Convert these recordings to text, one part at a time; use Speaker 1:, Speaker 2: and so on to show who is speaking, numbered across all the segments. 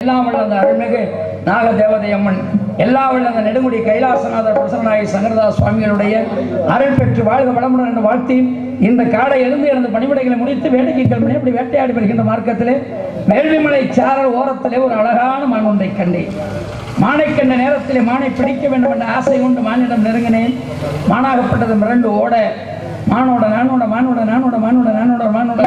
Speaker 1: எல்லாம் வல்ல அந்த அருள்மிகு நாக தேவதை அம்மன் எல்லா வல்ல அந்த நெடுமுடி கைலாசநாதர் பிரசவநாயகி சங்கரதாஸ் சுவாமிகளுடைய அருள் பெற்று வாழ்க வளமுடன் என்று வாழ்த்தி இந்த காடை எழுந்து எனது பணிவிடைகளை முடித்து வேடிக்கை கல்மணி அப்படி வேட்டையாடி வருகின்ற மார்க்கத்திலே வேள்விமலை சாரல் ஓரத்திலே ஒரு அழகான மான் ஒன்றை கண்டேன் மானை கண்ட நேரத்திலே மானை பிடிக்க வேண்டும் என்ற ஆசை கொண்டு மானிடம் நெருங்கினேன் மானாகப்பட்டது மிரண்டு ஓட மானோட நானோட மானோட நானோட மானோட நானோட மானோட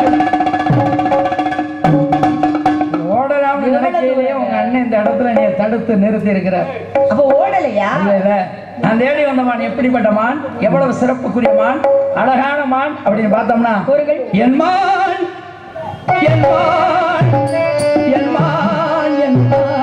Speaker 1: ஓடலாம்னு நினைக்கையிலேயே உங்க அண்ணன் இந்த இடத்துல நீ தடுத்து நிறுத்தி இருக்கிறார்
Speaker 2: அப்ப ஓடலையா
Speaker 1: இல்ல இல்ல நான் தேடி வந்த மான் எப்படிப்பட்ட மான் எவ்வளவு சிறப்புக்குரிய மான் அழகான மான் அப்படின்னு பார்த்தோம்னா
Speaker 2: கூறுங்கள்.
Speaker 1: என் மான் என் மான் என் மான் என் மான்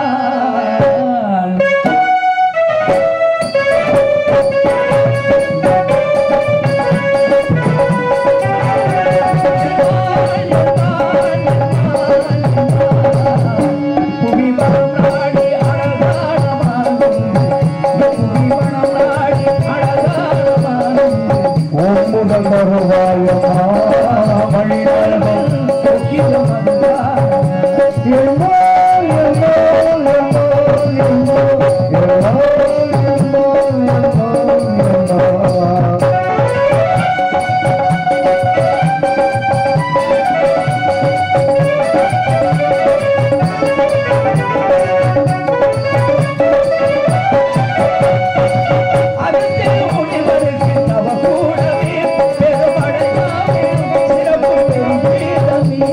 Speaker 1: புவிவனம் நாடி அழகான மான் புவிவனம் நாடி அழகான மான்
Speaker 3: ஓம்புதல் வருவாயமா வழிநல்கும்
Speaker 1: பொக்கிஷம் அதுதான்.
Speaker 3: எம்மோ எம்மோ எம்மோ எம்மோ எம்மோ எம்மோ எம்மோ எம்மோ
Speaker 1: அருந்தில் முனிவருக்கு தவ கூடவே பெருமழையாவே சிறப்பு பெரும் பீடமே.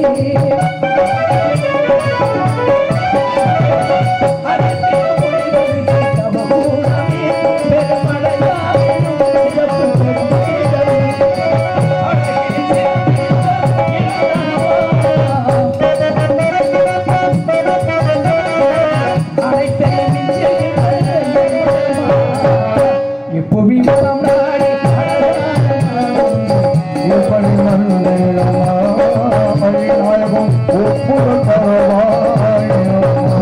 Speaker 1: அருந்தில் முனிவருக்கு தவ கூடவே பெருமழையாவே சிறப்பு பெரும் பீடமே. அழகில் அனைத்தையும் இப்புவி மனம் நாடி
Speaker 3: எப்படி வந்தேனம்மா வழிநல்கும் ஒப்புதல் வருவாயமா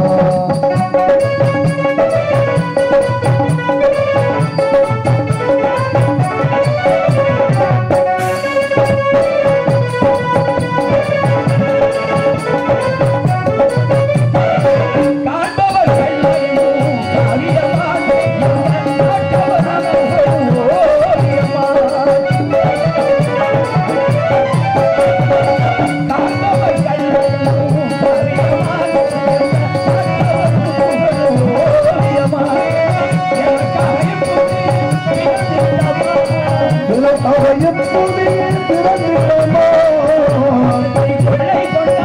Speaker 1: காண்பவர் கண்ணையும் காரியமான் காட்டவர்களும் ஓவியமான் காண்பவர் கண்ணையும் காரியமான் காட்டவர்களும் ஓவியமான் எனக்காக
Speaker 3: உனக்காக எப்போதே பிறந்திட்டமா
Speaker 1: பிள்ளை கொண்ட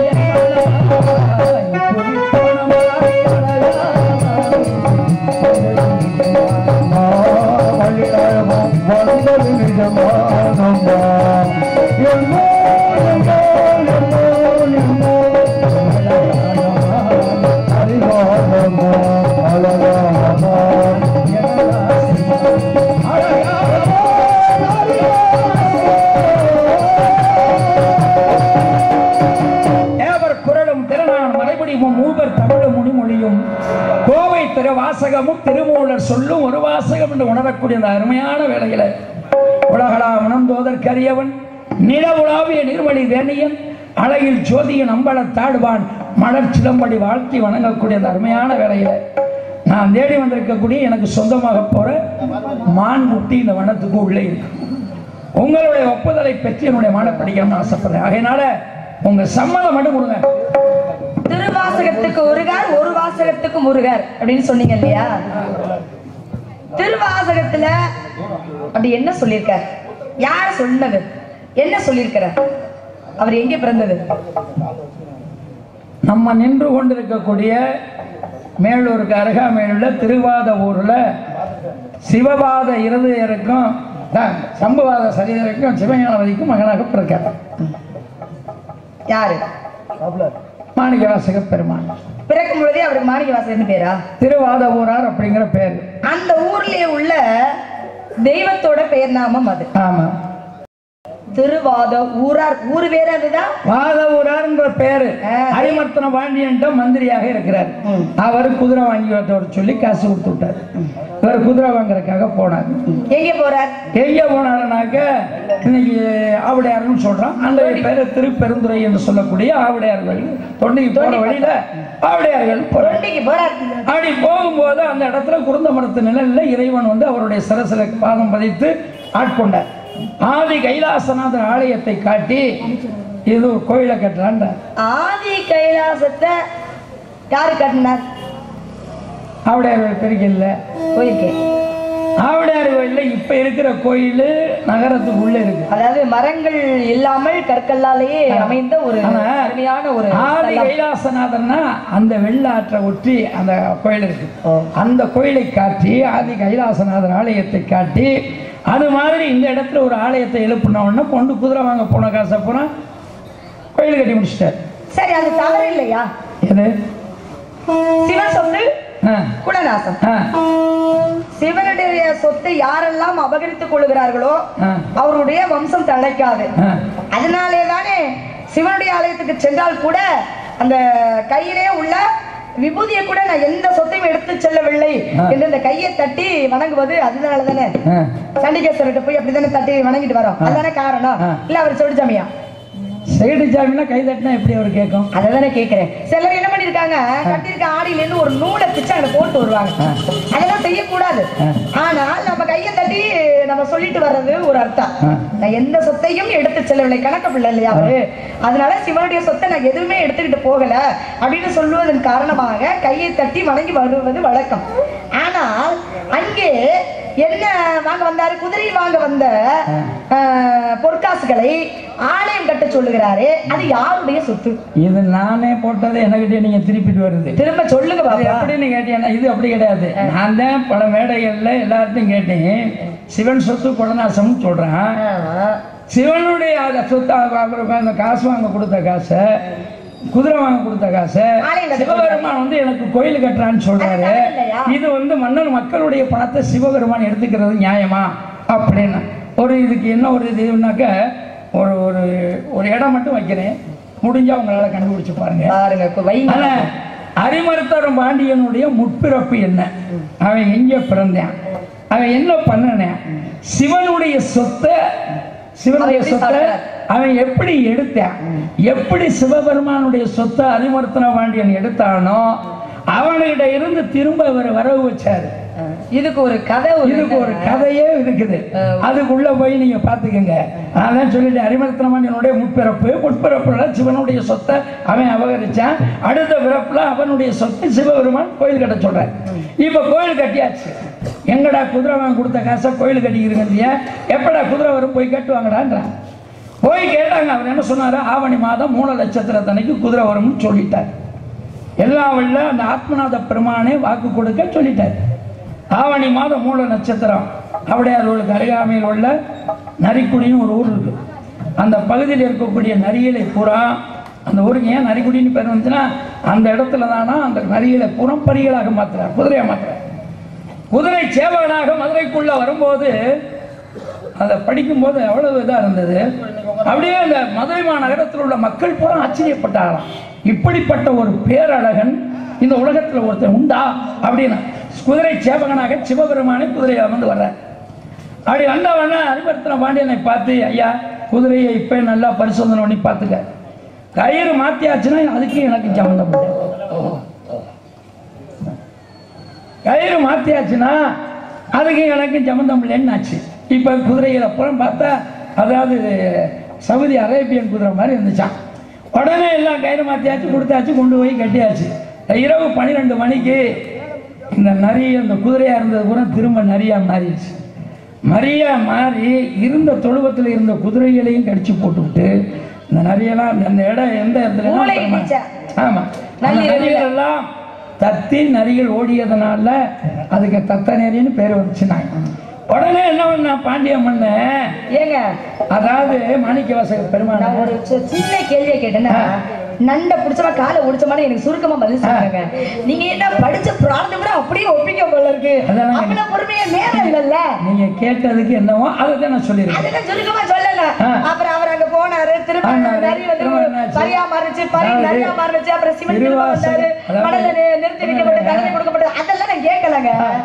Speaker 3: வழிநல்கும் வந்தது நிஜமானம்மா எம்மோ எம்மோ எம்மோ எம்மோ அறிவானம்மா அழகானம்மா
Speaker 1: ஏவர் குரலும் திறனான் மறைபடியும் மூவர் தமிழும் முனிமொழியும் கோவை திருவாசகமும் திருமூலர் சொல்லும் ஒரு வாசகம் என்று உணரக்கூடிய அந்த அருமையான வேளையில உலகளா உணர்ந்தோதற்கரியவன் நில உலாவிய நீர்வழி வேணியன் அழகில் ஜோதியின் அம்பல தாடுவான் மலர் சிலம்படி வாழ்த்தி வணங்கக்கூடிய அந்த அருமையான வேளையில நான் தேடி வந்திருக்கக்கூடிய எனக்கு சொந்தமாக போற மான் முட்டி இந்த வனத்துக்கு உள்ளே இருக்கு உங்களுடைய ஒப்புதலை பெற்று என்னுடைய மாலை படிக்கணும்னு ஆசைப்படுறேன் அதனால உங்க சம்மதம் மட்டும் கொடுங்க
Speaker 2: திருவாசகத்துக்கு ஒருகார் ஒரு வாசகத்துக்கு முருகர் அப்படின்னு சொன்னீங்க இல்லையா திருவாசகத்துல அப்படி என்ன சொல்லியிருக்கார் யார் சொன்னது என்ன சொல்லியிருக்கிறார் அவர் எங்கே பிறந்தது
Speaker 1: நம்ம நின்று கொண்டிருக்கக்கூடிய மேலூருக்கு அருகாமையில் உள்ள திருவாத ஊர்ல சிவபாத இருதயருக்கும் தான், சம்புவாத சரீரருக்கும் சிவஞானவதிக்கும் மகனாக பிறக்கார்
Speaker 2: யாரு
Speaker 1: மாணிக்கவாசக பெருமான்
Speaker 2: பிறக்கும் பொழுதே அவருக்கு மாணிக்க வாசகர்னு பேரா
Speaker 1: திருவாத ஊரார் அப்படிங்கிற பேர்
Speaker 2: அந்த ஊர்லயே உள்ள தெய்வத்தோட பெயர் நாமம் அது
Speaker 1: ஆமா
Speaker 2: திருவாத ஊரார் ஊர் பேர் அதுதான்
Speaker 1: வாத ஊரார்ன்ற பேரு
Speaker 2: ஆ.
Speaker 1: அரிமர்த்தன பாண்டியன்ட்ட மந்திரியாக இருக்கிறார் அவர் குதிரை வாங்கி வர சொல்லி காசு கொடுத்து விட்டார் இவர் குதிரை வாங்குறதுக்காக போனார்
Speaker 2: எங்கே போறார்
Speaker 1: எங்க போனாருனாக்க இன்னைக்கு ஆவுடையார்னு சொல்றோம் அந்த பேரு திருப்பெருந்துறை என்று சொல்லக்கூடிய ஆவுடையார்கள் தொண்டைக்கு போற வழியில ஆவுடையார்கள் போறார்
Speaker 2: தொண்டிக்கு போறாரு
Speaker 1: அப்படி போகும்போது அந்த இடத்துல குருந்த மரத்து நிழல்ல இறைவன் வந்து அவருடைய சிரசில பாதம் பதித்து ஆட்கொண்டார் ஆதி கைலாசநாதர் ஆலயத்தை காட்டி இது ஒரு கோயிலை கட்டுறான்றார்
Speaker 2: ஆதி கைலாசத்தை யாரு கட்டினார்
Speaker 1: ஆவுடையார்கள் பெருகில்ல
Speaker 2: போயிருக்கேன்
Speaker 1: ஆவுடையார் கோயில்ல இப்ப இருக்கிற கோயில் நகரத்துக்குள்ள இருக்கு
Speaker 2: அதாவது மரங்கள் இல்லாமல் கற்களாலேயே அமைந்த ஒரு
Speaker 1: ஆனா,
Speaker 2: அருமையான ஒரு
Speaker 1: ஆதி
Speaker 2: ஸ்தலம்.
Speaker 1: கைலாசநாதர்னா அந்த வெள்ளாற்றை ஒற்றி அந்த கோயில் இருக்கு
Speaker 2: ஓ.
Speaker 1: அந்த கோயிலை காட்டி ஆதி கைலாசநாதர் ஆலயத்தை காட்டி அது மாதிரி இந்த இடத்துல ஒரு ஆலயத்தை எழுப்பின உடனே கொண்டு குதிரை வாங்க போன காசை பூரா கோயில் கட்டி முடிச்சிட்டார்
Speaker 2: சரி அது தவறு இல்லையா
Speaker 1: எது
Speaker 2: சிவன் சொத்து
Speaker 1: ஆ,
Speaker 2: குலநாசம்
Speaker 1: ஆ,
Speaker 2: சிவனுடைய சொத்தை யாரெல்லாம் அபகரித்துக் கொள்கிறார்களோ
Speaker 1: ஆ,
Speaker 2: அவருடைய வம்சம் தழைக்காது
Speaker 1: ஆ.
Speaker 2: அதனாலே தானே சிவனுடைய ஆலயத்துக்கு சென்றால் கூட அந்த கையிலே உள்ள விபூதியை கூட நான் எந்த சொத்தையும் எடுத்து செல்லவில்லை
Speaker 1: ஆ.
Speaker 2: என்று அந்த கையை தட்டி வணங்குவது அதனால தானே
Speaker 1: ஆ.
Speaker 2: சண்டிகேஸ்வரர்கிட்ட போய் அப்படித்தானே தட்டி வணங்கிட்டு வரோம் அதுதானே காரணம்
Speaker 1: ஆ.
Speaker 2: இல்ல அவர் சொல்லிச்சாமியா
Speaker 1: சைடு சாமினா கை தட்டினா எப்படி அவர் கேட்கும்
Speaker 2: அததானே கேக்குறேன் சிலர் என்ன பண்ணிருக்காங்க கட்டிருக்க ஆடியில இருந்து ஒரு நூலை பிச்சு அங்க போட்டு வருவாங்க
Speaker 1: ஆ.
Speaker 2: அதெல்லாம் செய்யக்கூடாது
Speaker 1: ஆ.
Speaker 2: ஆனால் நம்ம கையை தட்டி நம்ம சொல்லிட்டு வர்றது ஒரு அர்த்தம்
Speaker 1: ஆ.
Speaker 2: நான் எந்த சொத்தையும் எடுத்து செல்லவில்லை கணக்கு பிள்ளை இல்லையா அவரு அதனால சிவனுடைய சொத்தை நான் எதுவுமே எடுத்துக்கிட்டு போகல அப்படின்னு சொல்லுவதன் காரணமாக கையை தட்டி வணங்கி வருவது வழக்கம் ஆனால் அங்கே என்ன வாங்க வந்தாரு குதிரை வாங்க வந்த ஆஹ், பொற்காசுகளை ஆலயம் கட்ட சொல்லுகிறாரு அது யாருடைய சொத்து
Speaker 1: இது நானே போட்டதை என்கிட்ட நீங்க திருப்பிட்டு வருது
Speaker 2: திரும்ப சொல்லுங்க
Speaker 1: அது
Speaker 2: பாப்பா
Speaker 1: எப்படின்னு கேட்டீங்கன்னா இது அப்படி கிடையாது நான் தான் பல மேடைகள்ல எல்லார்ட்டையும் கேட்டேன் சிவன் சொத்து கொடநாசம்னு சொல்றேன்
Speaker 2: ஆமா.
Speaker 1: சிவனுடைய அந்த சொத்து அவ- அவருக்கு அந்த காசு வாங்க கொடுத்த காசை குதிரை வாங்க கொடுத்த காசை
Speaker 2: ஆலயம் கட்ட
Speaker 1: சிவபெருமான் வந்து எனக்கு கோயில் கட்டுறான்னு சொல்றாரு
Speaker 2: அது தவறு இல்லையா?
Speaker 1: இது வந்து மன்னன் மக்களுடைய பணத்தை சிவபெருமான் எடுத்துக்கிறது நியாயமா அப்படின்னு ஒரு இதுக்கு என்ன ஒரு இதுனாக்க ஒரு ஒரு ஒரு இடம் மட்டும் வைக்கிறேன் முடிஞ்சா உங்களால கண்டுபிடிச்சு பாருங்க
Speaker 2: பாருங்க கு- வைங்க
Speaker 1: ஆனா அரிமருத்தரம் பாண்டியனுடைய முற்பிறப்பு என்ன அவன் எங்க பிறந்தான் அவன் என்ன பண்ணனேன் சிவனுடைய சொத்தை சிவனுடைய
Speaker 2: அவன் எப்படி
Speaker 1: சொத்தை
Speaker 2: சாப்பிட்டார்?
Speaker 1: அவன் எப்படி எடுத்தான் எப்படி சிவபெருமானுடைய சொத்தை அரிமருத்தன பாண்டியன் எடுத்தானோ அவன்கிட்ட இருந்து திரும்ப இவர் வரவு வச்சாரு
Speaker 2: இதுக்கு ஒரு கதை ஒரு
Speaker 1: இதுக்கு ஒரு கதையே இருக்குது அதுக்குள்ள போய் நீங்க பாத்துக்கங்க அதான் சொல்லிட்டு அரிமர்த்தனமானியனுடைய முற்பிறப்பு முற்பிறப்புல சிவனுடைய சொத்தை அவன் அபகரிச்சான் அடுத்த பிறப்புல அவனுடைய சொத்தை சிவபெருமான் கோயில் கட்ட சொல்றான் இப்ப கோயில் கட்டியாச்சு எங்கடா குதிரை வாங்க கொடுத்த காசை கோயில் கட்டிக்கிறீங்க இல்லையா எப்படா குதிரை வரும் போய் கட்டுவாங்கடான்றான் போய் கேட்டாங்க அவர் என்ன சொன்னாரு ஆவணி மாதம் மூணு லட்சத்திரத்தனைக்கு குதிரை வரும்னு சொல்லிட்டார் எல்லாம் வல்ல அந்த ஆத்மநாத பெருமானே வாக்கு கொடுக்க சொல்லிட்டார் ஆவணி மாதம் மூல நட்சத்திரம் அவடையார்களுக்கு அருகாமையில் உள்ள நரிக்குடின்னு ஒரு ஊர் இருக்கு அந்த பகுதியில் இருக்கக்கூடிய நரிகளை பூரா அந்த ஊருக்கு ஏன் நரிக்குடின்னு பேர் வந்துச்சுன்னா அந்த இடத்துல தானா அந்த நரிகளை பூரா பரிகளாக மாத்துறார் குதிரையை மாத்துறார் குதிரை சேவகனாக மதுரைக்குள்ள வரும்போது அதை படிக்கும்போது எவ்வளவு இதாக இருந்தது அப்படியே அந்த மதுரை மாநகரத்தில் உள்ள மக்கள் பூரா ஆச்சரியப்பட்டாராம் இப்படிப்பட்ட ஒரு பேரழகன் இந்த உலகத்தில் ஒருத்தன் உண்டா அப்படின்னு குதிரை சேவகனாக சிவபெருமானை குதிரையை வந்து வர்றார் அப்படி வந்தவன அரிபர்த்தன பாண்டியனை பார்த்து ஐயா குதிரையை இப்போ நல்லா பரிசோதனை பண்ணி பார்த்துக்க கயிறு மாத்தியாச்சுன்னா அதுக்கு எனக்கு சம்மந்தம் இல்லை. கயிறு மாத்தியாச்சுன்னா அதுக்கு எனக்கு சம்மந்தம் இல்லைன்னு ஆச்சு இப்போ குதிரைகளை அப்புறம் பார்த்தா அதாவது சவுதி அரேபியன் குதிரை மாதிரி இருந்துச்சான் உடனே எல்லாம் கயிறு மாத்தியாச்சு கொடுத்தாச்சு கொண்டு போய் கட்டியாச்சு இரவு பன்னிரெண்டு மணிக்கு இந்த நரி அந்த குதிரையா இருந்தது கூட திரும்ப நரியா மாறிடுச்சு மரியா மாறி இருந்த தொழுவத்தில் இருந்த குதிரைகளையும் கடிச்சு போட்டுவிட்டு இந்த நரியெல்லாம் அந்த இடம் எந்த இடத்துல
Speaker 2: மூளை இடிச்சா.
Speaker 1: ஆமா அந்த
Speaker 2: நரிகள்
Speaker 1: நரிகள் எல்லாம் தத்தி நரிகள் ஓடியதுனால அதுக்கு தத்த நரின்னு பேர் வந்துச்சுனாங்க உடனே என்ன பண்ண பாண்டியம் பண்ண
Speaker 2: ஏங்க
Speaker 1: அதாவது மாணிக்க வாசக பெருமாள்
Speaker 2: நான் ஒரு சி- சின்ன கேள்வியை கேட்டேன்னா நண்டை புடிச்சமா காலை உடிச்சமான எனக்கு சுருக்கமா பதில் சொல்லுங்க நீங்க என்ன படிச்ச பிரார்த்தம் கூட அப்படியே ஒப்பிக்க போல இருக்கு
Speaker 1: அதான்
Speaker 2: அவ்வளவு பொறுமையா நேரம் இல்லல்ல
Speaker 1: நீங்க கேட்டதுக்கு என்னவோ அதை தான் நான் சொல்லியிருக்கேன்
Speaker 2: அதுதான் சுருக்கமா சொல்லல
Speaker 1: ஆ.
Speaker 2: அப்புறம் அவர் அங்க போனாரு திரும்ப
Speaker 1: ஆனாரு.
Speaker 2: நரி வந்து
Speaker 1: திரும்ப என்னாச்சு?
Speaker 2: பரியா மாறுச்சு பரி
Speaker 1: அதாவது
Speaker 2: நரியா மாறுச்சு அப்புறம் சிவன் திரும்ப
Speaker 1: திருவாசகம்,
Speaker 2: வந்தாரு
Speaker 1: அதாவது-
Speaker 2: மணல நி- நிறுத்தி வைக்கப்பட்டு கல்வி கொடுக்கப்பட்டு அதெல்லாம் நான் கேட்கலங்க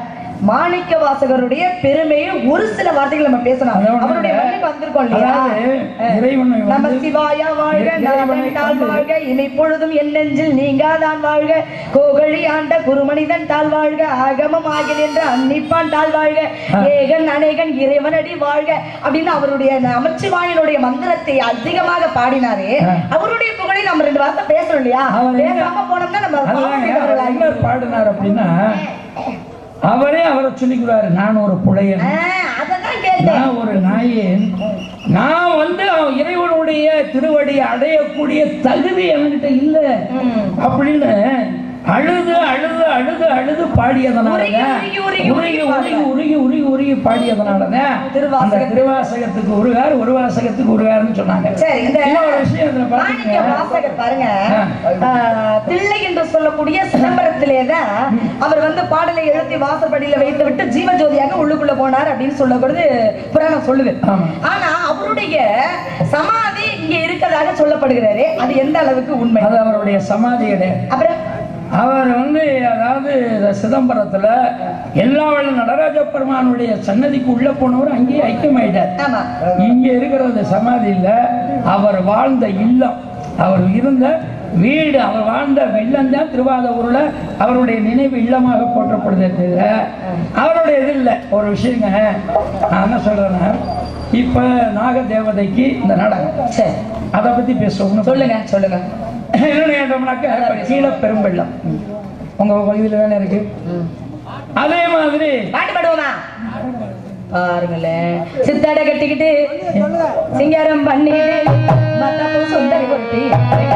Speaker 2: மாணிக்க வாசகருடைய பெருமையை ஒரு சில வார்த்தைகள் நம்ம பேசணும்
Speaker 1: அதான் ஒண்ணும்
Speaker 2: அவருடைய
Speaker 1: இல்ல.
Speaker 2: மண்ணுக்கு வந்திருக்கோம் இல்லையா
Speaker 1: அதாவது
Speaker 2: அஹ்.
Speaker 1: இறைவனை வந்து-
Speaker 2: நம்ம சிவாயா வாழ்க
Speaker 1: இறைவனை
Speaker 2: நாதன் தாழ்
Speaker 1: வந்து-
Speaker 2: வாழ்க இமை பொழுதும் என் நெஞ்சில் நீங்காதான் வாழ்க கோகழி ஆண்ட குருமனிதன் தாழ் வாழ்க ஆகமம் ஆகி நின்ற அன்னிப்பான் தாழ் வாழ்க ஏகன் அநேகன் இறைவனடி வாழ்க அப்படின்னு அவருடைய நமச்சிவாயனுடைய மந்திரத்தை அதிகமாக பாடினாரே அவருடைய புகழை நம்ம ரெண்டு வார்த்தை பேசணும் இல்லையா
Speaker 1: அவர் என்ன-
Speaker 2: பேசாம போனோம்னா நம்ம
Speaker 1: அதுதாங்க, அவர்
Speaker 2: பாவம்
Speaker 1: என்ன பாடினார் அப்படின்னா அவரே அவரை சொல்லிக்கிறாரு நான் ஒரு புலையன்
Speaker 2: அததான் கேட்டேன்
Speaker 1: நான் ஒரு நாயேன் நான் வந்து அவன் இறைவனுடைய திருவடி அடையக்கூடிய தகுதி என்கிட்ட இல்ல
Speaker 2: ம்.
Speaker 1: அப்படின்னு அழுது அழுது அழுது அழுது பாடியதனாலங்க
Speaker 2: உருகி, உருகி, உருகி,
Speaker 1: உருகி உருகி உருகி உருகி உருகி பாடியதனாலதான் அந்த
Speaker 2: திருவாசகத்துக்கு.
Speaker 1: திருவாசகத்துக்கு ஒரு வேறு ஒரு வாசகத்துக்கு ஒரு வேறுன்னு சொன்னாங்க
Speaker 2: சரி இந்த
Speaker 1: இன்னொரு விஷயம் இதுல
Speaker 2: மாணிக்க
Speaker 1: பாத்தீங்கன்னா
Speaker 2: வாசகர் பாருங்க
Speaker 1: ஆ.
Speaker 2: ஆஹ், தில்லை என்று சொல்லக்கூடிய சிதம்பரத்திலே தான் அவர் வந்து பாடலை எழுதி வாசற்படியில வைத்து விட்டு ஜீவஜோதியாக உள்ளுக்குள்ள போனார் அப்படின்னு சொல்லக்கூடாது புராணம் சொல்லுது
Speaker 1: ஆமா.
Speaker 2: ஆனா அவருடைய சமாதி இங்க இருக்கிறதாக சொல்லப்படுகிறாரு அது எந்த அளவுக்கு உண்மை
Speaker 1: அது அவருடைய சமாதியிட
Speaker 2: அப்புறம்
Speaker 1: அவர் வந்து அதாவது இந்த சிதம்பரத்துல எல்லா வல்ல நடராஜ பெருமானுடைய சன்னதிக்கு உள்ள போனவர் அங்கேயே ஐக்கியமாயிட்டார்
Speaker 2: ஆமா
Speaker 1: இங்க இருக்கிறது சமாதி இல்ல அவர் வாழ்ந்த இல்லம் அவர் இருந்த வீடு அவர் வாழ்ந்த இல்லம் தான் திருவாதூர்ல அவருடைய நினைவு இல்லமாக போற்றப்படுதே தவிர அவருடைய இது இல்லை ஒரு விஷயங்க நான் என்ன சொல்றேன்னா இப்ப நாக தேவதைக்கு இந்த நாடகம்
Speaker 2: சரி
Speaker 1: அதை பத்தி பேசுவோம்
Speaker 2: சொல்லுங்க சொல்லுங்க
Speaker 1: என்ன கேட்டோம்னாக்க கீழே பெரும்பெள்ளம் உங்க இதுல தானே இருக்கு அதே மாதிரி
Speaker 2: பாட்டு பாடுவோமா பாருங்களேன் சித்தாட கட்டிக்கிட்டு சிங்காரம் பண்ணி மத்தப்பூ சுந்தரி கொட்டி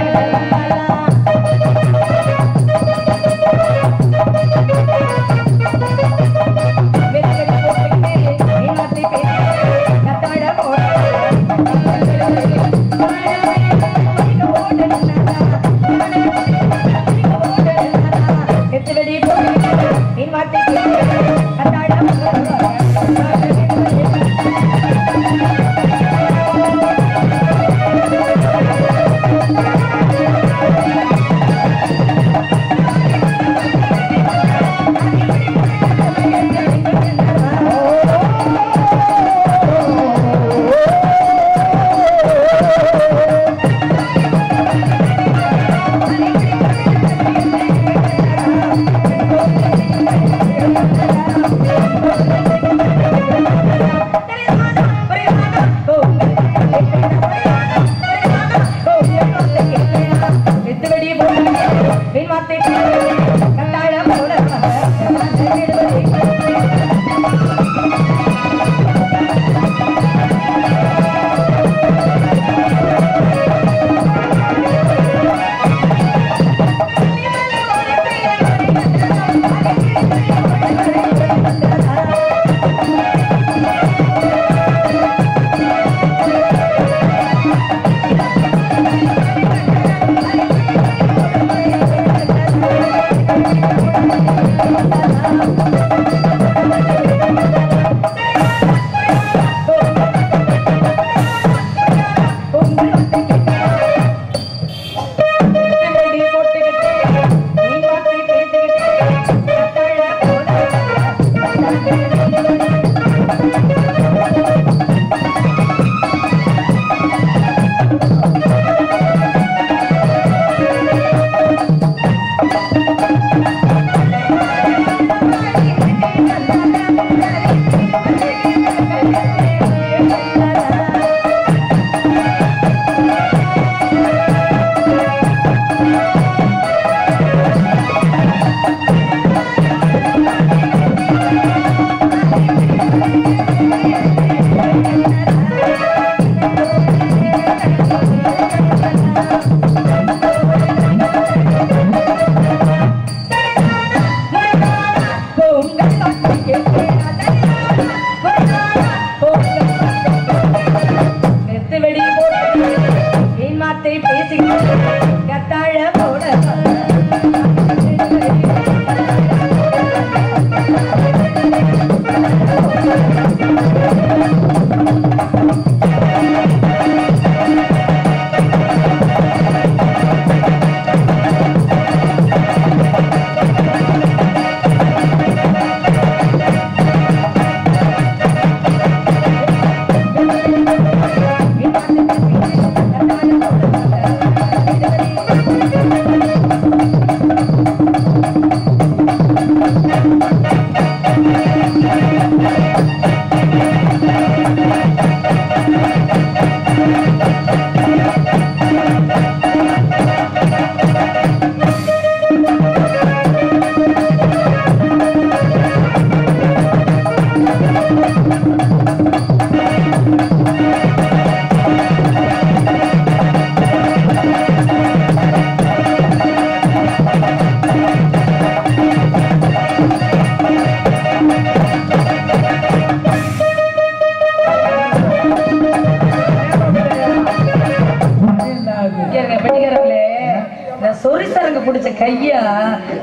Speaker 2: வெற்றி போட்டுக்கிட்டு இன்னத்தை பேசி கத்தாழ எத்தடி போட்டுக்கிட்டு என் வார்த்தை கத்தாழ
Speaker 3: ஆ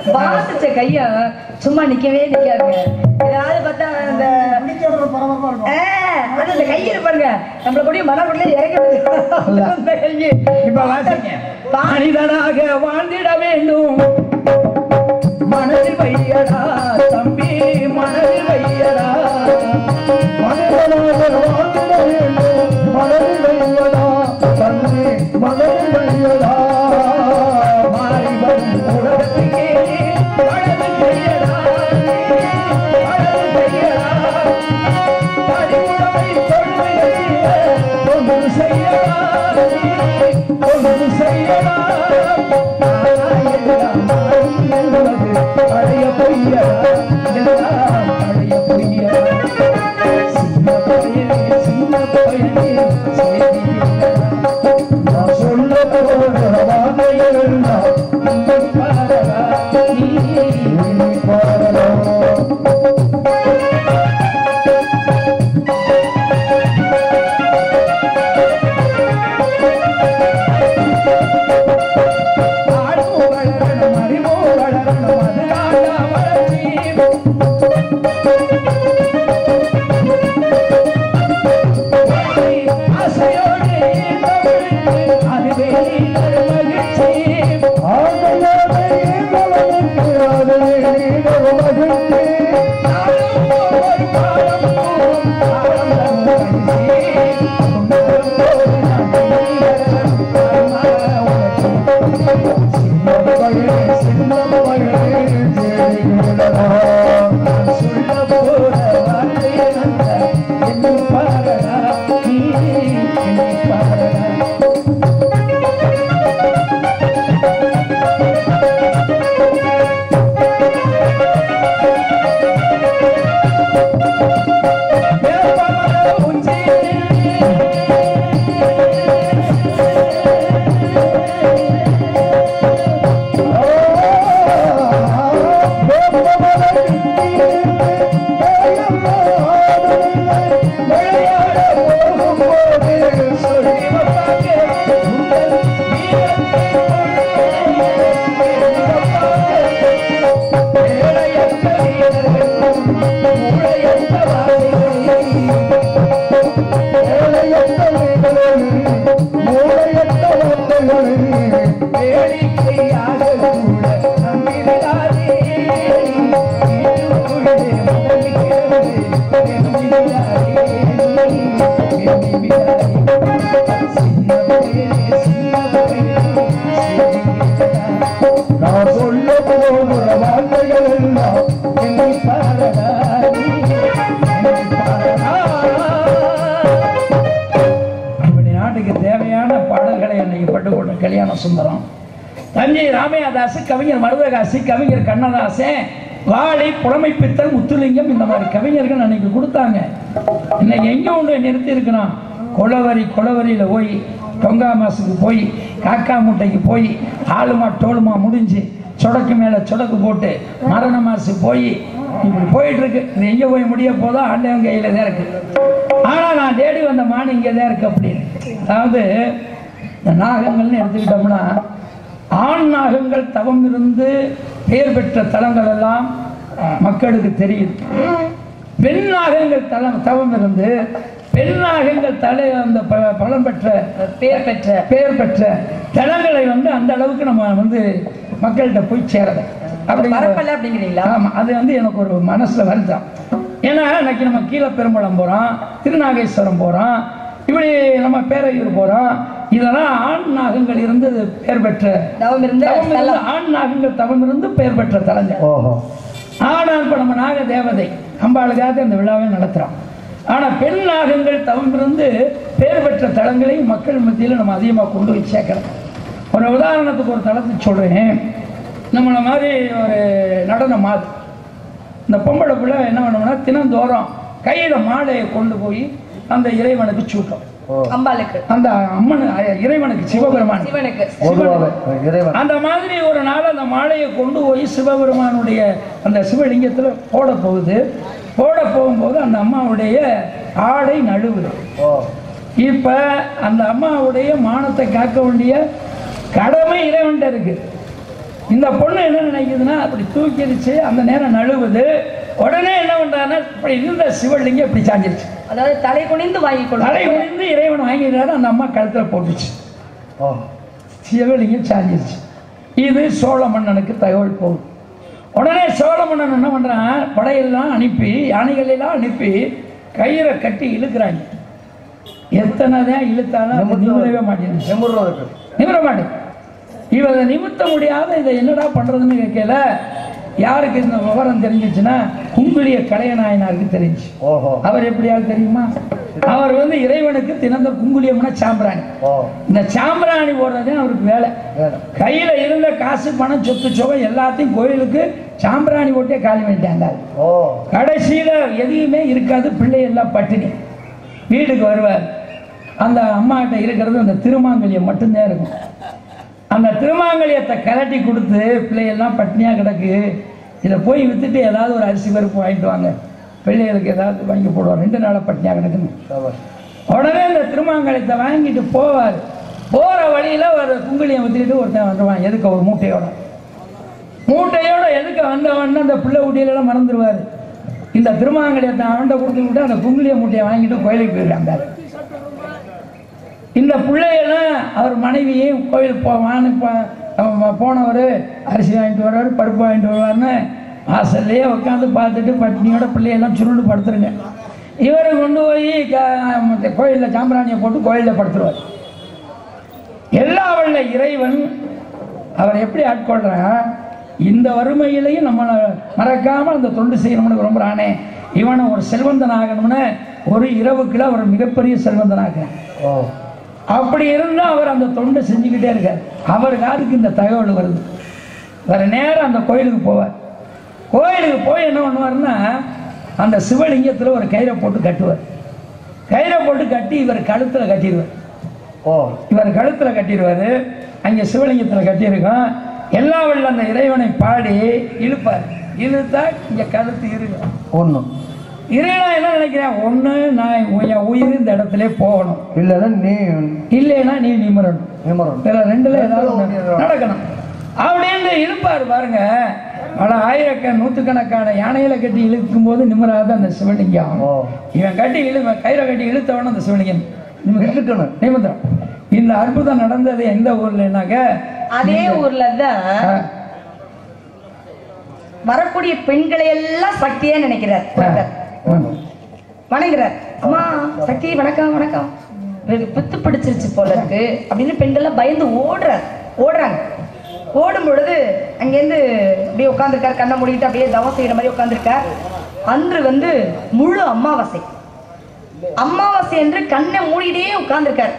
Speaker 2: வாசிச்ச கைய சும்மா நிக்கவே நிக்காதுங்க ஏதாவது பார்த்தா அந்த ஆ, அது அந்த கை இருப்பாருங்க நம்மள கூடிய மனக்குள்ளே இறக்கி விடுது. அந்த கையை.
Speaker 1: இப்ப வாசிங்க மனிதனாக வாழ்ந்திட வேண்டும் மனதில் வையடா தம்பி மனதில் வையடா
Speaker 3: மனிதனாக வாழ்ந்திட வேண்டும் மனதில் வையடா தந்தை மனதில் வையடா
Speaker 1: மாறி வரும் உலகத்துக்கே வலது கையடா வலது கையடா பறிவுடைமை கொள்கையிலே ஒன்று செய்யடா ஒன்று செய்யடா பழைய பொய்யடா எல்லாம் பழைய பொய்யடா சின்ன பயனே சின்ன பயனே செய்தியடா
Speaker 3: நான் சொல்ல போகிற வார்த்தைகள் எல்லாம்
Speaker 1: நீ பாரடா நீ
Speaker 3: நீ பாரடா
Speaker 1: ஆடு வளரணும் அறிவோ வளரணும் அதுதாண்டா வளர்ச்சி ஆசையோடு தமிழ் அதுவே நீர் மகிழ்ச்சி
Speaker 3: ஆசையோடு ஈர்ந்தவனுக்கு அது நீர் மகிழ்ச்சி
Speaker 1: நாளும் ஒவ்வொரு பாடமும் பாடம் தரும் மகிழ்ச்சி. உன்னதம் போது நான் நீரகம் உனக்கு.
Speaker 3: சின்ன மகளே சின்ன மகளே தேடியுள்ளதா
Speaker 1: நான் சொல்ல போற வார்த்தை நல்ல என்னை பாரடா நீ என்னை பாரடா வேப்பமர விளையாட போகும்போது சொல்லி வைப்பாங்க உங்கள் வீரத்தை வேலையற்ற வீரர்களும் மூளையற்ற வாலிபர்களும் வேடிக்கையாக கூட நம்பிவிடாதே இதுவுள்ளே முதலிக்கிறது எண்ணிவிடாதே எண்ணிவிடாதே சின்ன பயனே சின்ன பயனே
Speaker 3: நான் சொல்ல போகிற வார்த்தைகள் எல்லாம்
Speaker 1: என்னை பாரடா நீ என்னை பாரடா இப்படி நாட்டுக்கு தேவையான பாடல்களை அன்னைக்கு பட்டுக்கோட்டை கல்யாண சுந்தரம் தஞ்சை ராமையாதாசு கவிஞர் மருதகாசி கவிஞர் கண்ணதாசன் வாழை புலமைப்பித்தல் முத்துலிங்கம் இந்த மாதிரி கவிஞர்கள் அன்னைக்கு கொடுத்தாங்க இன்னைக்கு எங்க ஒன்று நிறுத்தி இருக்கிறோம் கொலவரி கொலவரியில் போய் தொங்கா மாசுக்கு போய் காக்கா மூட்டைக்கு போய் ஆளுமா டோலுமா முடிஞ்சு சொடக்கு மேலே சொடக்கு போட்டு மரண மாசு போய் இப்படி போயிட்டு இருக்கு இது எங்கே போய் முடிய போதோ ஆண்டவன் கையில் தான் இருக்கு ஆனால் நான் தேடி வந்த மான் இங்கே தான் இருக்கு அப்படின்னு அதாவது இந்த நாகங்கள்னு எடுத்துக்கிட்டோம்னா ஆண் நாகங்கள் தவம் இருந்து பெயர் பெற்ற தலங்கள் எல்லாம் மக்களுக்கு தெரியுது பெண் நாகங்கள் தலம் தவம் இருந்து பெண் நாகங்கள் தலை அந்த ப- பலம் பெற்ற
Speaker 2: பேர் பெற்ற
Speaker 1: பெயர் பெற்ற தலங்களை வந்து அந்த அளவுக்கு நம்ம வந்து மக்கள்கிட்ட போய் சேரல அப்படிங்கிற
Speaker 2: பரப்பல அப்படிங்கிறீங்களா
Speaker 1: ஆமா அது வந்து எனக்கு ஒரு மனசுல வருத்தம் ஏன்னா இன்னைக்கு நம்ம கீழே பெரும்பலம் போறோம் திருநாகேஸ்வரம் போறோம் இப்படி நம்ம பேரையூர் போறோம் இதெல்லாம் ஆண் நாகங்கள் இருந்து பெயர் பெற்ற
Speaker 2: தவம் இருந்த
Speaker 1: தவம் இருந்து
Speaker 2: தலம்.
Speaker 1: ஆண் நாகங்கள் தவம் இருந்து பெயர் பெற்ற தலங்கள்
Speaker 3: ஓஹோ
Speaker 1: ஆனால் இப்போ நம்ம நாக தேவதை அம்பாளுக்காக இந்த விழாவை நடத்துகிறோம் ஆனால் பெண் நாகங்கள் தவம் இருந்து பெயர் பெற்ற தலங்களை மக்கள் மத்தியில் நம்ம அதிகமாக கொண்டு போய் சேர்க்கணும் ஒரு உதாரணத்துக்கு ஒரு தளத்தை சொல்கிறேன் நம்மளை மாதிரி ஒரு நடன மாது இந்த பொம்பளை பிள்ளை என்ன பண்ணோம்னா தினந்தோறும் கையில் மாலையை கொண்டு போய் அந்த இறைவனுக்கு சூட்டும்
Speaker 3: ஓ
Speaker 2: அம்பாளுக்கு
Speaker 1: அந்த அம்மன் அஹ், இறைவனுக்கு சிவபெருமான்
Speaker 2: சிவனுக்கு
Speaker 3: பொதுவாக இறைவன்
Speaker 1: அந்த மாதிரி ஒரு நாள் அந்த மாலையை கொண்டு போய் சிவபெருமானுடைய அந்த சிவலிங்கத்தில் போட போகுது போட போகும்போது அந்த அம்மாவுடைய ஆடை நழுவுது
Speaker 3: ஓ
Speaker 1: இப்போ அந்த அம்மாவுடைய மானத்தை காக்க வேண்டிய கடமை இறைவன்ட்ட இருக்கு இந்த பொண்ணு என்ன நினைக்குதுன்னா அப்படி தூக்கிடுச்சு அந்த நேரம் நழுவுது உடனே என்ன பண்றாங்கன்னா இப்படி இருந்த சிவலிங்கம் இப்படி சாஞ்சிருச்சு
Speaker 2: அதாவது தலை குனிந்து வாங்கி
Speaker 1: தலை
Speaker 2: கொள்ளும்
Speaker 1: விழுந்து இறைவன் வாங்கிடுறாரு அந்த அம்மா கழுத்துல போட்டுச்சு
Speaker 3: ஓ
Speaker 1: சிவலிங்கம் சாஞ்சிருச்சு இது சோழ மன்னனுக்கு தகவல் போகுது உடனே சோழ மன்னன் என்ன பண்றான் படையெல்லாம் அனுப்பி யானைகள் எல்லாம் அனுப்பி கயிறை கட்டி இழுக்கிறாங்க எத்தனை தான் இழுத்தாலும் அது நிமிரவே மாட்டேங்குது
Speaker 3: நிமிர்றதுக்கு
Speaker 1: நிமிர மாட்டேன் இவரை நிமித்த முடியாத இதை என்னடா பண்றதுன்னு கேட்கல யாருக்கு இந்த விவரம் தெரிஞ்சிச்சுன்னா குங்குளிய கடையநாயனாருக்கு தெரிஞ்சு
Speaker 3: ஓஹோ
Speaker 1: அவர் எப்படியாவது தெரியுமா அவர் வந்து இறைவனுக்கு தினந்த குங்குளியம்னா சாம்பிராணி
Speaker 3: ஓ
Speaker 1: இந்த சாம்பிராணி போடுறதே அவருக்கு வேலை
Speaker 3: வேணும்
Speaker 1: கையில இருந்த காசு பணம் சொத்து சுகம் எல்லாத்தையும் கோயிலுக்கு சாம்பிராணி போட்டே காலி பண்ணிட்டாங்க
Speaker 3: ஓ
Speaker 1: கடைசியில எதையுமே இருக்காது பிள்ளை எல்லாம் பட்டினி வீட்டுக்கு வருவார் அந்த அம்மாகிட்ட இருக்கிறது அந்த திருமாங்கல்யம் மட்டும்தான் இருக்கும் அந்த திருமாங்கல்யத்தை கலட்டி கொடுத்து பிள்ளையெல்லாம் பட்டினியா கிடக்கு இதை போய் வித்துட்டு ஏதாவது ஒரு அரிசி பருப்பு வாங்கிட்டு வாங்க பிள்ளைகளுக்கு ஏதாவது வாங்கி போடுவார் ரெண்டு நாளா பட்டினியா கிடக்குன்னு
Speaker 3: சபாஷ்
Speaker 1: உடனே இந்த திருமாங்கலத்தை வாங்கிட்டு போவார் போற வழியில ஒரு குங்குளியம் ஊத்திட்டு ஒருத்தன் வந்துருவான் எதுக்கு ஒரு மூட்டையோட மூட்டையோட எதுக்கு வந்தவன் அந்த பிள்ளை குட்டியிலலாம் மறந்துடுவார் இந்த திருமாங்கலியத்தை அவன்கிட்ட கொடுத்து விட்டு அந்த குங்குளிய மூட்டையை வாங்கிட்டு கோயிலுக்கு போயிட்டாங்க இந்த பிள்ளையெல்லாம் அவர் மனைவியும் கோயிலுக்கு போவான்னு போனவர் அரிசி வாங்கிட்டு வருவார் பருப்பு வாங்கிட்டு வருவார்னு வாசல்லையே உட்காந்து பார்த்துட்டு பட்னியோட பிள்ளையெல்லாம் சுருண்டு படுத்துருங்க இவர் கொண்டு போய் கோயிலில் சாம்பிராணியை போட்டு கோயிலில் படுத்துருவார் எல்லா வல்ல இறைவன் அவர் எப்படி ஆட்கொள்றான் இந்த வறுமையிலையும் நம்மளை மறக்காம அந்த தொண்டு செய்யணும்னு விரும்புறானே இவனை ஒரு செல்வந்தன் ஆகணும்னு ஒரு இரவுக்குள்ள அவர் மிகப்பெரிய செல்வந்தனாகிறான்
Speaker 3: ஓ
Speaker 1: அப்படி இருந்தால் அவர் அந்த தொண்டை செஞ்சுக்கிட்டே இருக்கார் அவர் காதுக்கு இந்த தகவல் வருது வேற நேரம் அந்த கோயிலுக்கு போவார் கோயிலுக்கு போய் என்ன பண்ணுவார்னா அந்த சிவலிங்கத்தில் ஒரு கயிறை போட்டு கட்டுவார் கயிறை போட்டு கட்டி இவர் கழுத்தில் கட்டிடுவார்
Speaker 3: ஓ
Speaker 1: இவர் கழுத்தில் கட்டிடுவார் அங்கே சிவலிங்கத்தில் கட்டியிருக்கோம் எல்லா வல்ல அந்த இறைவனை பாடி இழுப்பார் இழுத்தா இங்கே கழுத்து இருக்கும்
Speaker 3: ஒன்று
Speaker 1: இருனா என்ன நினைக்கிறேன் ஒன்று நான் என் உயிர் இந்த இடத்துல போகணும்
Speaker 3: இல்லைன்னா நீ
Speaker 1: இல்லைன்னா நீ நிமிரணும்
Speaker 3: நிமரணும்
Speaker 1: இதுல ரெண்டுல ஏதாவது ஒண்ணு நடக்கணும் அப்படின்னு இழுப்பார் பாருங்க பல ஆயிரக்க நூற்றுக்கணக்கான யானைகளை கட்டி இழுக்கும் போது நிமிராத அந்த சிவலிங்கம்
Speaker 3: ஓ
Speaker 1: இவன் கட்டி இழு கயிறை கட்டி இழுத்தவன அந்த சிவலிங்கம்
Speaker 3: இருக்கணும்
Speaker 1: நிமிந்தம் இந்த அற்புதம் நடந்தது எந்த ஊர்லனாக்க
Speaker 2: அதே ஊர்ல தான் வரக்கூடிய பெண்களை எல்லாம் சக்தியா நினைக்கிறார் ஒருத்தர். வணங்குறார் அம்மா சக்தி வணக்கம் வணக்கம் இவருக்கு பித்து பிடிச்சிருச்சு போல இருக்கு அப்படின்னு பெண்கள்லாம் பயந்து ஓடுறார் ஓடுறாங்க ஓடும் பொழுது அங்கேருந்து அப்படியே உட்காந்துருக்கார் கண்ணை மூடிட்டு அப்படியே தவம் செய்யற மாதிரி உட்காந்துருக்கார் அன்று வந்து முழு அமாவாசை அமாவாசை என்று கண்ணை மூடிட்டே உட்கார்ந்திருக்கார்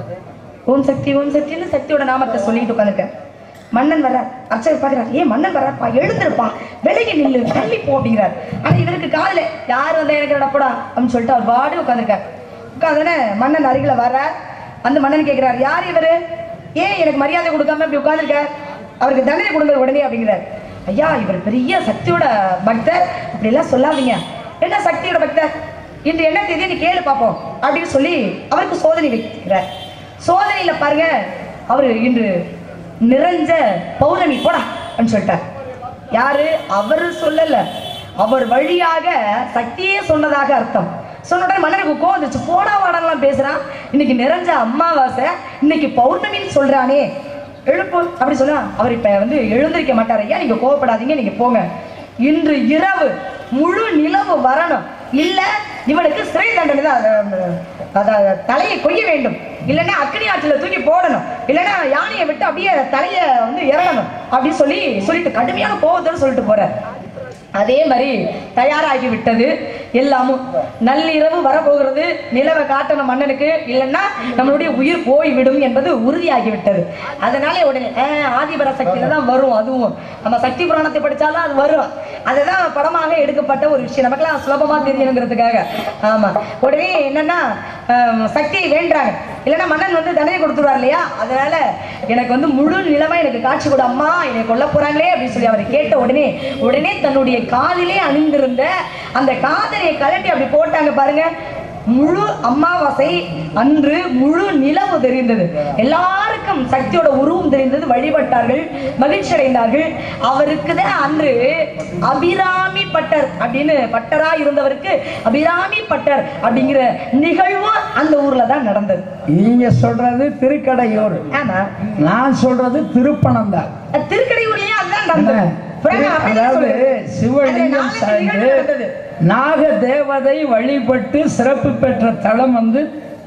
Speaker 2: ஓம் சக்தி ஓம் சக்தின்னு சக்தியோட நாமத்தை சொல்லிட்டு உட்காந்துருக்கார் மன்னன் வர்றார் அர்ச்சகர் பார்க்கிறார் ஏன் மன்னன் வர்றாருப்பா எழுந்திருப்பான் விலகி நில்லு தள்ளி போ அப்படிங்கிறார் ஆனா இவருக்கு காதுல யார் வந்தா எனக்கு நடப்படா அப்படின்னு சொல்லிட்டு அவர் பாடு உட்காந்துருக்கார் உட்காந்துன்னு மன்னன் அருகில வர்றார் அந்த மன்னன் கேட்கிறார் யார் இவரு ஏன் எனக்கு மரியாதை கொடுக்காம இப்படி உட்கார்ந்திருக்கார் அவருக்கு தண்டனை கொடுங்க உடனே அப்படிங்கிறார் ஐயா இவர் பெரிய சக்தியோட பக்தர் இப்படி எல்லாம் சொல்லாதீங்க என்ன சக்தியோட பக்தர் இன்று என்ன தேதி நீ கேளு பார்ப்போம் அப்படின்னு சொல்லி அவருக்கு சோதனை வைக்கிறார் சோதனையில பாருங்க அவரு இன்று நிறைஞ்ச பௌர்ணமி போடா அப்படின்னு சொல்லிட்டார் யாரு அவர் சொல்லல அவர் வழியாக சக்தியே சொன்னதாக அர்த்தம் சொன்ன உடனே மன்னனுக்கு கோவம் வந்துச்சு போடா வாடலாம் பேசுறான் இன்னைக்கு நிறைஞ்ச அம்மாவாசை இன்னைக்கு பௌர்ணமின்னு சொல்றானே எழுப்பு அப்படி சொன்னா அவர் இப்ப வந்து எழுந்திருக்க மாட்டார் ஐயா நீங்க கோவப்படாதீங்க நீங்க போங்க இன்று இரவு முழு நிலவு வரணும் இல்ல இவனுக்கு சிறை தண்டனை தான் அஹ், அதாவது தலையை கொய்ய வேண்டும் இல்லைன்னா அக்னி ஆற்றில தூக்கி போடணும் இல்லைன்னா யானையை விட்டு அப்படியே தலையை வந்து இறங்கணும் அப்படின்னு சொல்லி சொல்லிட்டு கடுமையான கோபத்தோட சொல்லிட்டு போறார் அதே மாதிரி தயாராகி விட்டது எல்லாமும் நள்ளிரவு வரப்போகிறது நிலவை காட்டணும் மன்னனுக்கு இல்லைன்னா நம்மளுடைய உயிர் போய்விடும் என்பது உறுதியாகி விட்டது அதனாலே உடனே "ஆஹ், ஆதிபர சக்தியில தான் வரும் அதுவும் நம்ம சக்தி புராணத்தை படிச்சாலும் அது வரும் அதுதான் படமாக எடுக்கப்பட்ட ஒரு விஷயம் நமக்கெல்லாம் சுலபமா தெரியணுங்கிறதுக்காக ஆமா உடனே என்னன்னா ஆஹ், சக்தியை வேண்டாங்க இல்லைன்னா மன்னன் வந்து தண்டனை கொடுத்துருவார் இல்லையா அதனால எனக்கு வந்து முழு நிலைமை எனக்கு காட்சி கொடு அம்மா என்னை கொல்ல போறாங்களே அப்படின்னு சொல்லி அவர் கேட்ட உடனே உடனே தன்னுடைய காதிலே அணிந்திருந்த அந்த காதலியை கழட்டி அப்படி போட்டாங்க பாருங்க முழு அமாவாசை அன்று முழு நிலவு தெரிந்தது எல்லாருக்கும் சக்தியோட உருவம் தெரிந்தது வழிபட்டார்கள் மகிழ்ச்சி அடைந்தார்கள் அவருக்கு தான் அன்று அபிராமி பட்டர் அப்படின்னு பட்டரா இருந்தவருக்கு அபிராமி பட்டர் அப்படிங்கிற நிகழ்வு அந்த ஊர்ல தான் நடந்தது
Speaker 1: நீங்க சொல்றது திருக்கடையூர்
Speaker 2: ஆமா
Speaker 1: நான் சொல்றது திருப்பனந்தாள்
Speaker 2: திருக்கடையூர்லயே அதுதான் நடந்தது புரியுதா? அப்படிதான்
Speaker 1: அதாவது
Speaker 2: சொல்லுது.
Speaker 1: சிவலிங்கம்
Speaker 2: அது நாளைக்கு
Speaker 1: சார்ந்து
Speaker 2: நிகழ்வு நடந்தது.
Speaker 1: நாக தேவதை வழிபட்டு சிறப்பு பெற்ற தலம் வந்து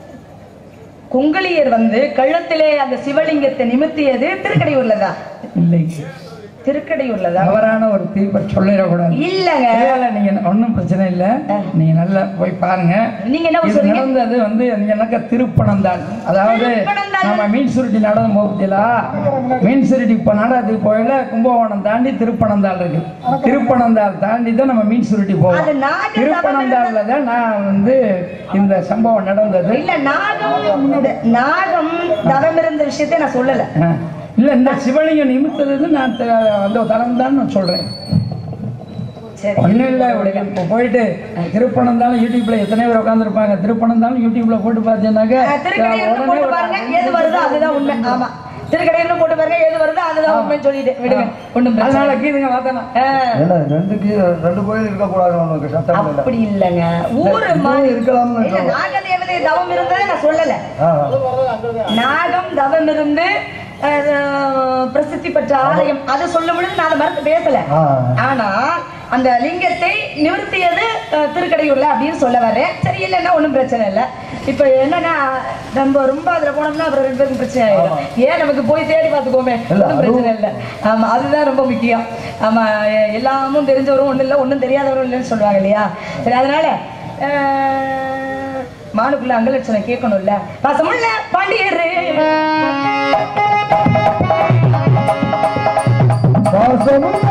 Speaker 2: கொங்கலியர் வந்து கள்ளத்திலே அந்த சிவலிங்கத்தை நிமித்தியது திருக்கடையூர்ல தான்
Speaker 1: இல்லை
Speaker 2: திருக்கடையூர்ல தான்
Speaker 1: தவறான ஒரு தீர்ப்பை சொல்லிடக்கூடாது
Speaker 2: இல்லங்க
Speaker 1: இல்ல, நீங்க ஒண்ணும் பிரச்சனை இல்ல நீங்க நல்லா போய் பாருங்க
Speaker 2: நீங்க என்ன
Speaker 1: இது
Speaker 2: சொல்றீங்க
Speaker 1: நடந்தது வந்து எனக்கு திருப்பனந்தாள் அதாவது
Speaker 2: திருப்பனந்தாள்.
Speaker 1: நம்ம மீன் சுருட்டி நடந்து போகுதுல மீன் சுருட்டி இப்ப நடந்துக்கு போயில கும்பகோணம் தாண்டி திருப்பனந்தாள் இருக்கு திருப்பனந்தாள் தாண்டி தான் நம்ம மீன் சுருட்டி
Speaker 2: அது
Speaker 1: போவோம்
Speaker 2: நாக
Speaker 1: திருப்பனந்தாள்ல தான் நான் வந்து இந்த சம்பவம் நடந்தது
Speaker 2: இல்ல நாகம் இந்த நாகம் தவம் இருந்த விஷயத்தை நான் சொல்லல
Speaker 1: ஆ. இல்ல இந்த சிவலிங்கம் நிமித்தது நான் த- அந்த தரம் தான் நான் சொல்றேன்
Speaker 2: சரி
Speaker 1: ஒன்றும் இல்லை இப்போ போயிட்டு திருப்பணந்தாலும் யூடியூப்ல எத்தனை பேர் உட்காந்துருப்பாங்க திருப்பணந்தாலும் யூடியூப்ல போட்டு பார்த்தீங்கன்னாக்க
Speaker 2: அஹ், திருக்கடையூர்ல போட்டு பாருங்க எது வருதோ அதுதான் உண்மை ஆமா திருக்கடையூர்ல போட்டு பாருங்க எது வருதோ அதுதான் உண்மைன்னு சொல்லிட்டு விடுங்க ஒண்ணும் பிரச்சனை
Speaker 1: அதனால கீதுங்க பார்த்தேன்
Speaker 2: அஹ்,
Speaker 3: ஏன்னா ரெண்டுக்கு ரெண்டு கோயில் இருக்கக்கூடாது உனக்கு சட்டம் இல்லை
Speaker 2: அப்படி இல்லைங்க ஊரு மாதிரி
Speaker 3: இருக்கலாம்னு
Speaker 2: இல்ல நாகதேவதை தவம் இருந்ததை நான் சொல்லல
Speaker 3: ஆ
Speaker 2: நாகம் தவம் இருந்து அஹ், பிரசித்தி பெற்ற ஆலயம் அதை சொல்லும் பொழுது நான் அதை மறுத்து பேசல
Speaker 3: ஆ
Speaker 2: ஆனா அந்த லிங்கத்தை நிறுத்தியது அஹ், திருக்கடையூர்ல அப்படின்னு சொல்ல வரேன் சரி இல்லைன்னா ஒண்ணும் பிரச்சனை இல்லை இப்ப என்னன்னா நம்ம ரொம்ப அதுல போனோம்னா அப்புறம் ரெண்டு பேருக்கும் பிரச்சனை ஆயிடும் ஏன் நமக்கு போய் தேடி பார்த்துக்கோமே
Speaker 3: இல்ல,
Speaker 2: ஒன்றும் பிரச்சனை இல்லை ஆமா அதுதான் ரொம்ப முக்கியம் ஆமா எ- எல்லாமும் தெரிஞ்சவரும் ஒண்ணும் இல்லை ஒண்ணும் தெரியாதவரும் இல்லைன்னு சொல்லுவாங்க இல்லையா சரி அதனால அஹ், மானுக்குள்ள அங்கலட்சணை கேட்கணும்ல பாசமுள்ள பாண்டியர்
Speaker 3: பாசமும்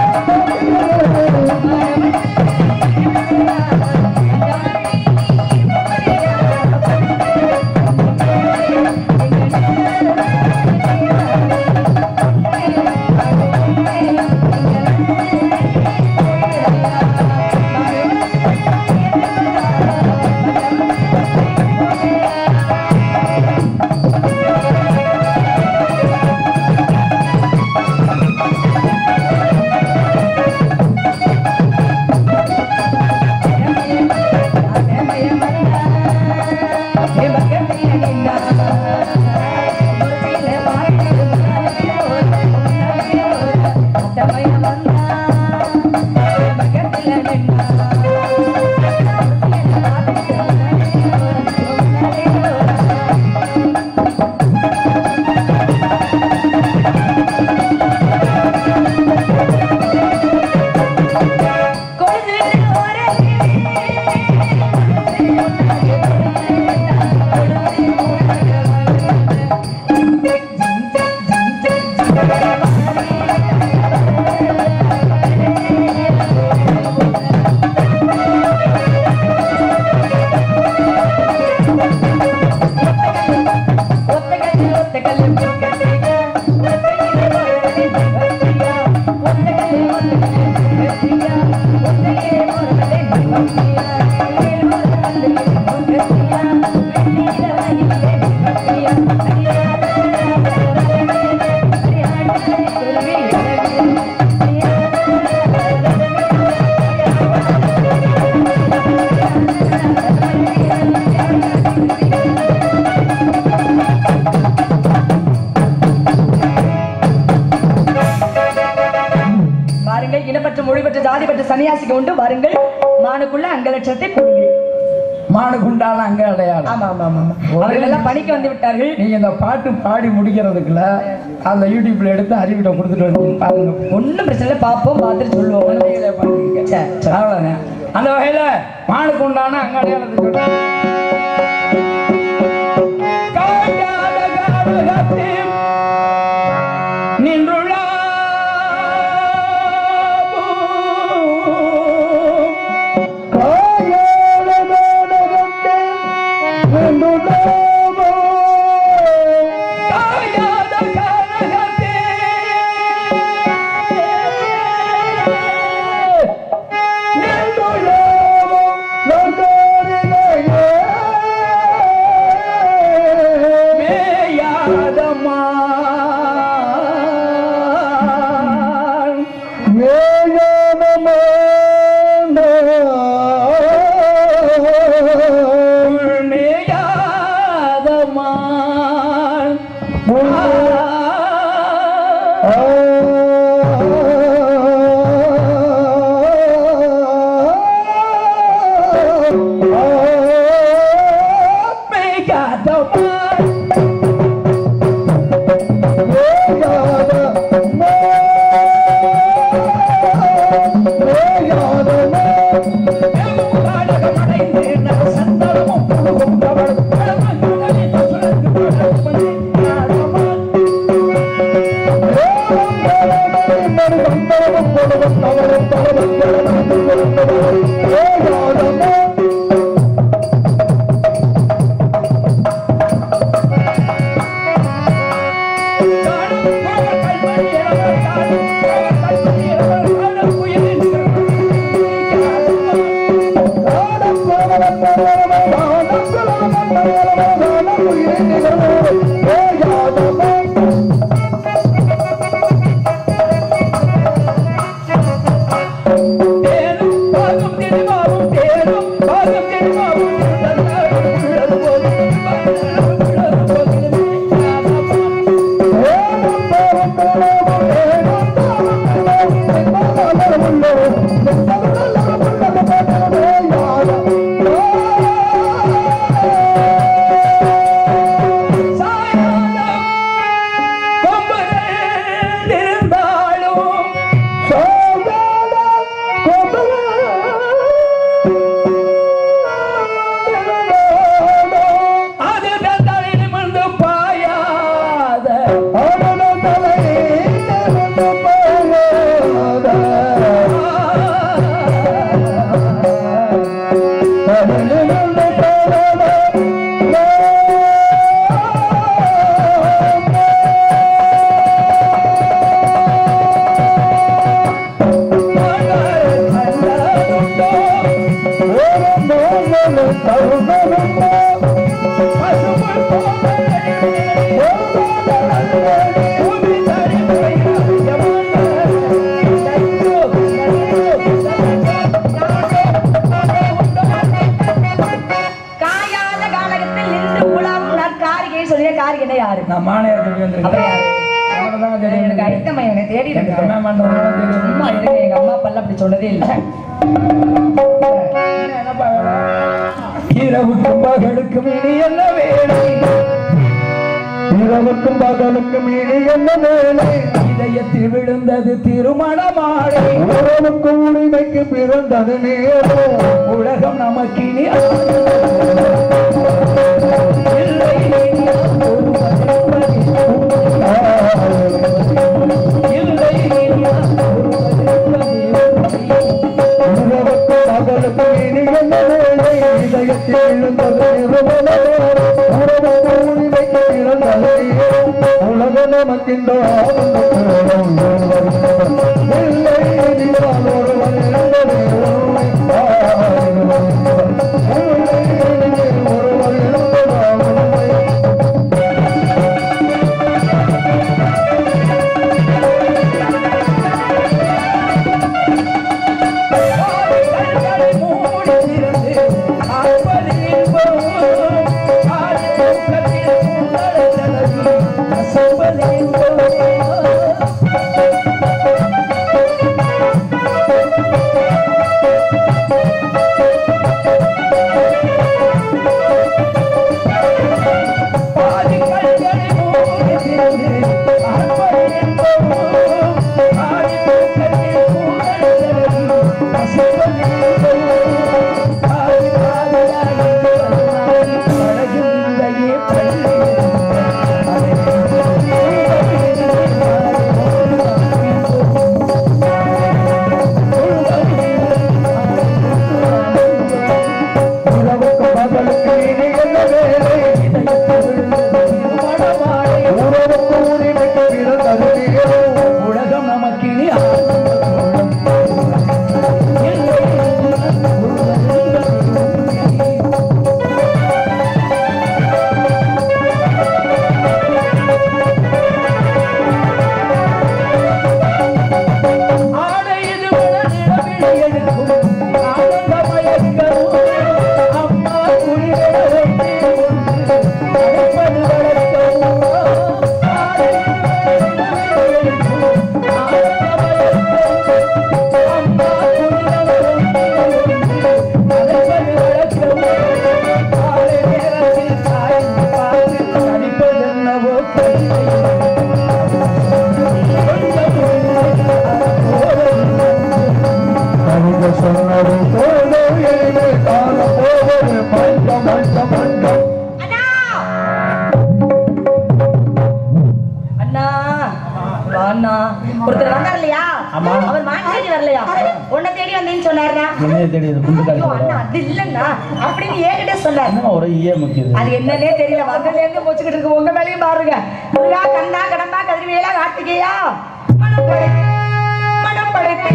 Speaker 2: வாருங்கள் இனப்பற்ற மொழி பெற்ற ஜாதி பெற்ற சன்னியாசிக்கு உண்டு வாருங்கள் மானுக்குள்ள அங்கலட்சத்தை கூறுங்கள்
Speaker 1: மானுக்குண்டான அங்க அடையாளம்
Speaker 2: ஆமா ஆமா ஆமா ஆமா. அவர்கள் எல்லாம் பணிக்கு வந்து விட்டார்கள்
Speaker 1: நீங்க இந்த பாட்டு பாடி முடிக்கிறதுக்குள்ள அந்த யூடியூப்ல எடுத்து அறிவிட்ட கொடுத்துட்டு வந்து பாருங்க
Speaker 2: ஒண்ணும் பிரச்சனை இல்லை பார்ப்போம் பார்த்துட்டு சொல்லுவோம்
Speaker 1: நீங்களே பாருங்க
Speaker 2: சரி, சரி.
Speaker 1: அவ்வளவுதான் அந்த வகையில மானுக்கு உண்டான அங்க அடையாளத்தை சொல்றேன். காட்டாத கானகத்தில் நின்றுள்ள காயாத கானகத்தில்
Speaker 2: காயாத கானகத்தில் நின்று உலாவும் நற்காரிகை சொல்லிய காரிகை யாரு
Speaker 1: நான் மாநகர் தேடி
Speaker 2: அப்புறம் யாரு?
Speaker 1: வந்திருக்கேன் அவனைதான் தேடி
Speaker 2: எனக்கு
Speaker 1: வந்திருக்கேன்.
Speaker 2: அடித்தம்மா என்னை தேடி
Speaker 1: எனக்கு
Speaker 2: இருக்காரு.
Speaker 1: சொன்னா மாட்டேன், தேடி
Speaker 2: சும்மா
Speaker 1: வந்திருக்கேன்.
Speaker 2: இருங்க எங்க அம்மா அப்பா அப்படி சொன்னதே இல்ல
Speaker 1: என்ன, என்னப்பா வேணும்? இரவுக்கும் பகலுக்கும் இனி என்ன வேலை
Speaker 3: இரவுக்கும் பகலுக்கும் இனி என்ன வேலை
Speaker 1: இதயத்தில் விழுந்தது திருமண மாலை
Speaker 3: உறவுக்கும் உரிமைக்கு பிறந்தது நேரம்
Speaker 1: உலகம் நமக்கினி இல்லை இனி ஒருவர் இல்லை இனி ஒருவர்
Speaker 3: இரவுக்கும் பகலுக்கும் இனி என்ன வேலை இதயத்தில் விழுந்தது திருமண நேரம் உறவுக்கும் உரிமைக்கு பிறந்தது நேரம் உலக நமக்கின்ற ஆனந்த பேரம் இல்லை இனியால் ஒருவர் இழந்த நேரம் இல்லை இனிமேல் ஒருவர் இழந்ததால் உண்மை
Speaker 1: அசம்பலின்பம்
Speaker 2: சொன்னாரா உன்னை தேடி வந்தேன்னு சொன்னாரா
Speaker 3: என்னைய தெரியுது குண்டு
Speaker 2: ஐயோ, அண்ணா அது இல்லைண்ணா அப்படின்னு என்கிட்ட சொன்னார்
Speaker 3: என்ன ஒரு ஈய முக்கியது
Speaker 2: அது என்னன்னே தெரியல வந்ததுல இருந்து போச்சுக்கிட்டு இருக்கு உங்க மேலயும் பாருங்க முருகா கண்ணா கடம்பா கதிர்வேலா கார்த்திகேயா மனம் படைத்து மனம் படைத்து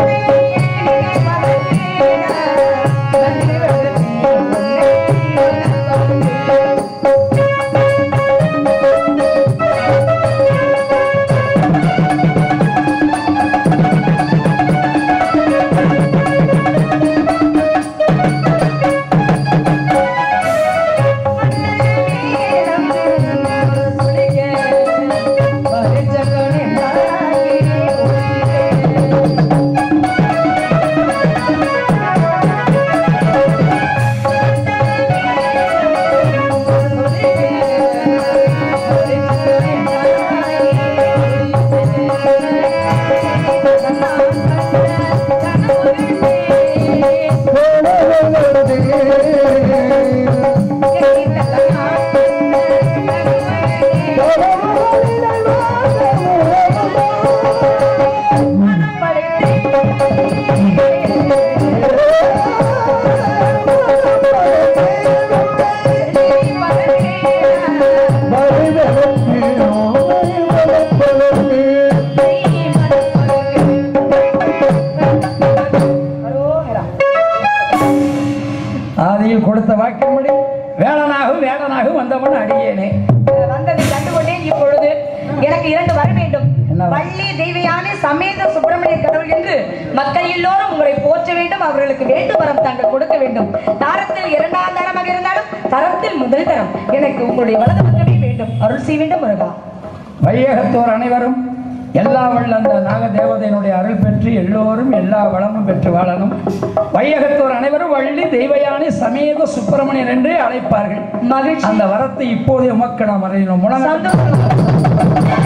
Speaker 1: ஆதியில் கொடுத்த வாக்கின்படி வேளனாகும் வேளனாகும் வந்தவன் அடியேனே
Speaker 2: வந்ததை கண்டுகொண்டேன் இப்பொழுது எனக்கு இரண்டு வர வேண்டும்
Speaker 1: என்ன வரம்?
Speaker 2: வள்ளி தெய்வயானே சமேத சுப்பிரமணிய கடவுள் என்று மக்கள் எல்லோரும் உங்களை போற்ற வேண்டும் அவர்களுக்கு வேண்டும் வரம் தாங்கள் கொடுக்க வேண்டும் தாரத்தில் இரண்டாம் தரமாக இருந்தாலும் தரத்தில் முதல் தரம் எனக்கு உங்களுடைய வலது பக்கமே வேண்டும் அருள் செய்ய வேண்டும் முருகா
Speaker 1: வையகத்தோர் அனைவரும் எல்லா வல்ல அந்த நாக தேவதையினுடைய அருள் பெற்று எல்லோரும் எல்லா வளமும் பெற்று வாழணும் வையகத்தோர் அனைவரும் வள்ளி தெய்வயானி சமேத சுப்பிரமணியன் என்றே அழைப்பார்கள்
Speaker 2: மகிழ்ச்சி
Speaker 1: அந்த வரத்தை இப்போது உமக்கு நாம் அறியணும் முழங்க
Speaker 2: சந்தோஷம்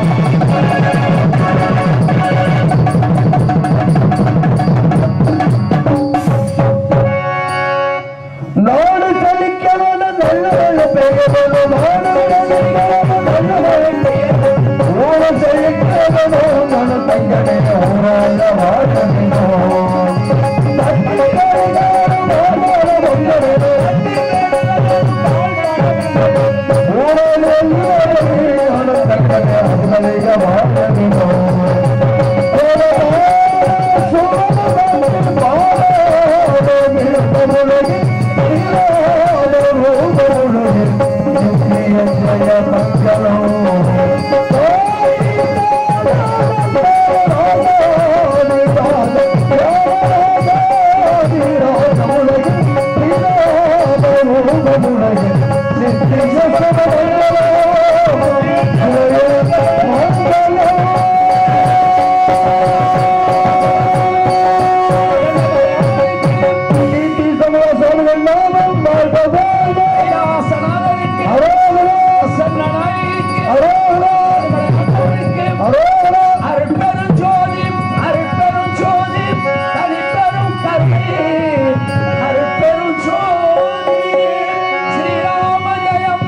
Speaker 3: நாடு சலிக்கவன நல்ல நல்ல பெயரோ நாடு சலிக்கவன நல்ல நல்ல பெயரோ ஓட சலிக்கவனோ மன தங்கனே ஓரால வாழனோ தட்டி கரையாறு மாமால வந்தனோ ஓரால வந்தனோ மன தங்கனே அமலிக வாழனோ
Speaker 1: கைலாசநாதனுக்கு, பிரசன்னனாயிருக்கு, அருட்பெரும் ஜோதி, அருட்பெரும் ஜோதி, தனிப்பெரும் கருணை, அருட்பெரும் ஜோதி, ஸ்ரீராம ஜெயம்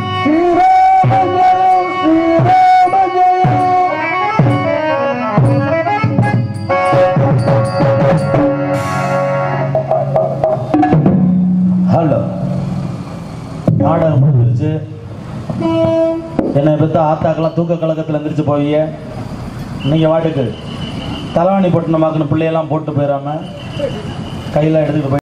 Speaker 4: ஹலோ நாடகம் முடிஞ்சிருச்சு என்னை பற்றி ஆத்தாக்கெல்லாம் தூக்க கலக்கத்தில் எந்திரிச்சு போவீங்க நீங்கள் வாட்டுக்கு தலைவாணி போட்டு நமக்குன்னு பிள்ளையெல்லாம் போட்டு போயிடாம கையில் எடுத்துக்கிட்டு போய்